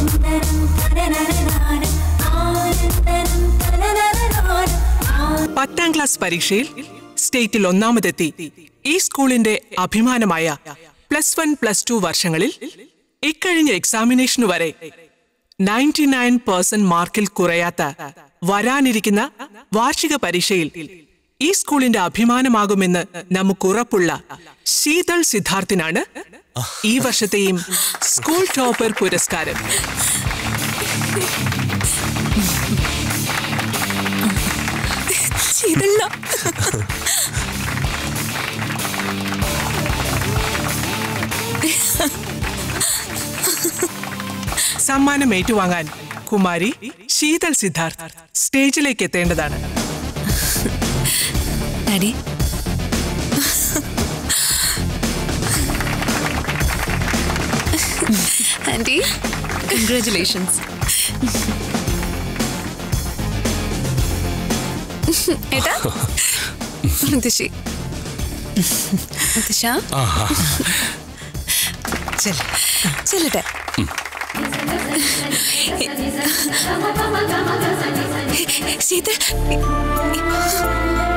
പത്താം ക്ലാസ് പരീക്ഷയിൽ സ്റ്റേറ്റിൽ ഒന്നാമതെത്തി ഈ സ്കൂളിന്റെ അഭിമാനമായ പ്ലസ് വൺ പ്ലസ് ടു വർഷങ്ങളിൽ ഇക്കഴിഞ്ഞ എക്സാമിനേഷനു വരെ നയൻറ്റി നയൻ പേഴ്സന്റ് മാർക്കിൽ കുറയാത്ത വരാനിരിക്കുന്ന വാർഷിക പരീക്ഷയിൽ ഈ സ്കൂളിന്റെ അഭിമാനമാകുമെന്ന് നമുക്കുറപ്പുള്ള ശീതൾ സിദ്ധാർത്ഥിനാണ് ഈ വർഷത്തെയും സ്കൂൾ ടോപ്പർ പുരസ്കാരം ശീതള സമ്മാനം ഏറ്റുവാങ്ങാൻ കുമാരി ശീതൾ സിദ്ധാർത്ഥ് സ്റ്റേജിലേക്ക് എത്തേണ്ടതാണ് ഡാഡി ആൻറ്റി കൺഗ്രാറ്റുലേഷൻസ് ഏട്ടാ മുത്തശ്ശി മുത്തശ്ശ ചെല്ലട്ടെ ശീതൾ